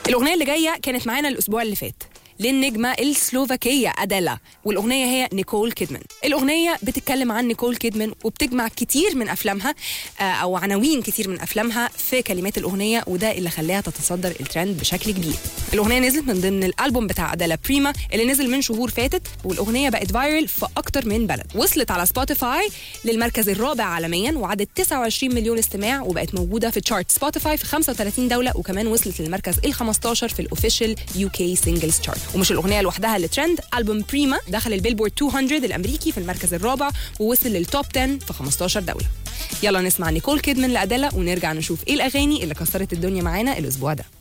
الاغنيه اللي جايه كانت معانا الاسبوع اللي فات للنجمة السلوفاكية أديلا والأغنية هي نيكول كيدمان الأغنية بتتكلم عن نيكول كيدمان وبتجمع كتير من أفلامها آه، أو عناوين كتير من أفلامها في كلمات الأغنية وده اللي خلاها تتصدر الترند بشكل كبير الأغنية نزلت من ضمن الألبوم بتاع أديلا بريما اللي نزل من شهور فاتت والأغنية بقت فايرل في أكتر من بلد وصلت على سبوتيفاي للمركز الرابع عالميا وعدت 29 مليون استماع وبقت موجودة في تشارت سبوتيفاي في 35 دولة وكمان وصلت للمركز ال 15 في الأوفيشال يو كي سينجلز تشارت ومش الأغنية لوحدها اللي ترند ألبوم بريما دخل البيلبورد 200 الأمريكي في المركز الرابع ووصل للتوب 10 في 15 دولة يلا نسمع نيكول كيدمان لأديلا ونرجع نشوف ايه الأغاني اللي كسرت الدنيا معانا الأسبوع ده